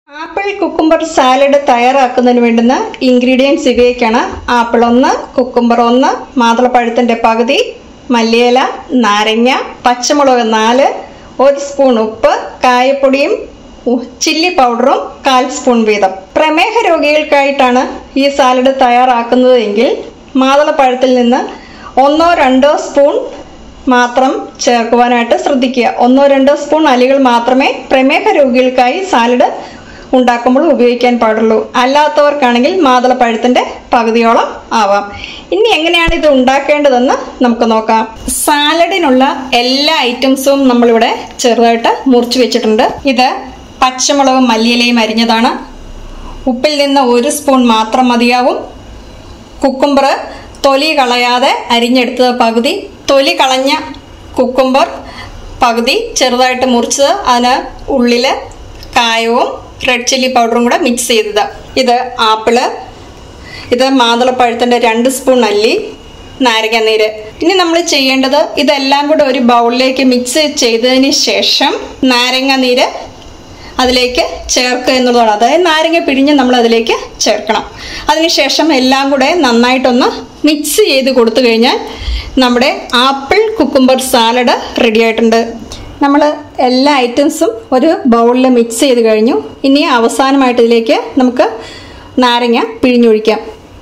apple cucumber salad തയ്യാറാക്കുന്നതിന് വേണ്ടുന്ന ingredients ഇവയൊക്കെയാണ് ആപ്പിൾ ഒന്ന് കുക്കുംബർ ഒന്ന് മാതളപ്പഴത്തിൻ്റെ പകുതി മല്ലിയില നാരങ്ങ പച്ചമുളക് നാല് ഒരു സ്പൂൺ ഉപ്പ് കായപ്പൊടിയും ഉ- ചില്ലി പൗഡറും കാൽ സ്പൂൺ വീതം പ്രമേഹ രോഗികൾക്കായിട്ടാണ് ഈ സാലഡ് തയ്യാറാക്കുന്നത് എങ്കിൽ മാതളപ്പഴത്തിൽ നിന്ന് ഒന്നോ രണ്ടോ സ്പൂൺ മാത്രം ചേർക്കുവാനായിട്ട് ശ്രദ്ധിക്കുക ഒന്നോ രണ്ടോ സ്പൂൺ അലികൾ മാത്രമേ പ്രമേഹ രോഗികൾക്കായി സാലഡ് ഉണ്ടാക്കുമ്പോൾ ഉപയോഗിക്കാൻ പാടുള്ളൂ അല്ലാത്തവർക്കാണെങ്കിൽ മാതളപ്പഴത്തിൻ്റെ പകുതിയോളം ആവാം ഇനി എങ്ങനെയാണ് ഇത് ഉണ്ടാക്കേണ്ടതെന്ന് നമുക്ക് നോക്കാം സാലഡിനുള്ള എല്ലാ ഐറ്റംസും നമ്മളിവിടെ ചെറുതായിട്ട് മുറിച്ച് വെച്ചിട്ടുണ്ട് ഇത് പച്ചമുളകും മല്ലിയിലയും അരിഞ്ഞതാണ് ഉപ്പിൽ നിന്ന് ഒരു സ്പൂൺ മാത്രം മതിയാവും കുക്കുംബർ തൊലി കളയാതെ അരിഞ്ഞെടുത്തത് പകുതി തൊലി കളഞ്ഞ കുക്കുംബർ പകുതി ചെറുതായിട്ട് മുറിച്ചത് അതിന് ഉള്ളിൽ കായവും റെഡ് ചില്ലി പൗഡറും കൂടെ മിക്സ് ചെയ്തത് ഇത് ആപ്പിള് ഇത് മാതളപ്പഴത്തിൻ്റെ രണ്ട് സ്പൂൺ അല്ലി നാരങ്ങ നീര് ഇനി നമ്മൾ ചെയ്യേണ്ടത് ഇതെല്ലാം കൂടെ ഒരു ബൗളിലേക്ക് മിക്സ് ചെയ്തതിന് ശേഷം നാരങ്ങ നീര് അതിലേക്ക് ചേർക്കുക എന്നുള്ളതാണ് അതായത് നാരങ്ങ പിഴിഞ്ഞ് നമ്മൾ അതിലേക്ക് ചേർക്കണം അതിനുശേഷം എല്ലാം കൂടെ നന്നായിട്ടൊന്ന് മിക്സ് ചെയ്ത് കൊടുത്തു കഴിഞ്ഞാൽ നമ്മുടെ ആപ്പിൾ കുക്കുംബർ സാലഡ് റെഡി ആയിട്ടുണ്ട് നമ്മൾ എല്ലാ ഐറ്റംസും ഒരു ബൗളിൽ മിക്സ് ചെയ്ത് കഴിഞ്ഞു ഇനി അവസാനമായിട്ട് ഇതിലേക്ക് നമുക്ക് നാരങ്ങ പിഴിഞ്ഞൊഴിക്കാം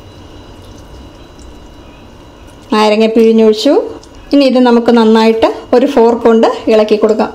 നാരങ്ങ പിഴിഞ്ഞൊഴിച്ചു ഇനി ഇത് നമുക്ക് നന്നായിട്ട് ഒരു ഫോർക്ക് കൊണ്ട് ഇളക്കി കൊടുക്കാം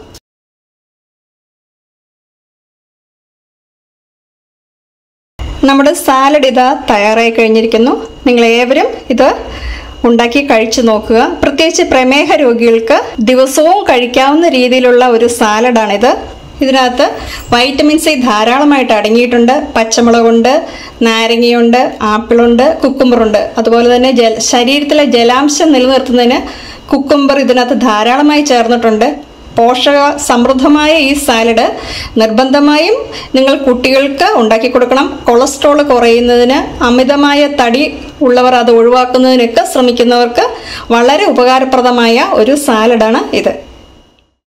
നമ്മുടെ സാലഡ് ഇതാ തയ്യാറായി കഴിഞ്ഞിരിക്കുന്നു നിങ്ങൾ ഏവരും ഇത് ഉണ്ടാക്കി കഴിച്ചു നോക്കുക പ്രത്യേകിച്ച് പ്രമേഹ രോഗികൾക്ക് ദിവസവും കഴിക്കാവുന്ന രീതിയിലുള്ള ഒരു സാലഡാണിത് ഇതിനകത്ത് വൈറ്റമിൻ സി ധാരാളമായിട്ട് അടങ്ങിയിട്ടുണ്ട് പച്ചമുളകുണ്ട് നാരങ്ങയുണ്ട് ആപ്പിളുണ്ട് കുക്കുംബറുണ്ട് അതുപോലെ തന്നെ ജല ശരീരത്തിലെ ജലാംശം നിലനിർത്തുന്നതിന് കുക്കുംബർ ഇതിനകത്ത് ധാരാളമായി ചേർന്നിട്ടുണ്ട് പോഷക സമൃദ്ധമായ ഈ സാലഡ് നിർബന്ധമായും നിങ്ങൾ കുട്ടികൾക്ക് ഉണ്ടാക്കി കൊടുക്കണം കൊളസ്ട്രോൾ കുറയുന്നതിന് അമിതമായ തടി ഉള്ളവർ അത് ഒഴിവാക്കുന്നതിനൊക്കെ ശ്രമിക്കുന്നവർക്ക് വളരെ ഉപകാരപ്രദമായ ഒരു സാലഡാണ് ഇത്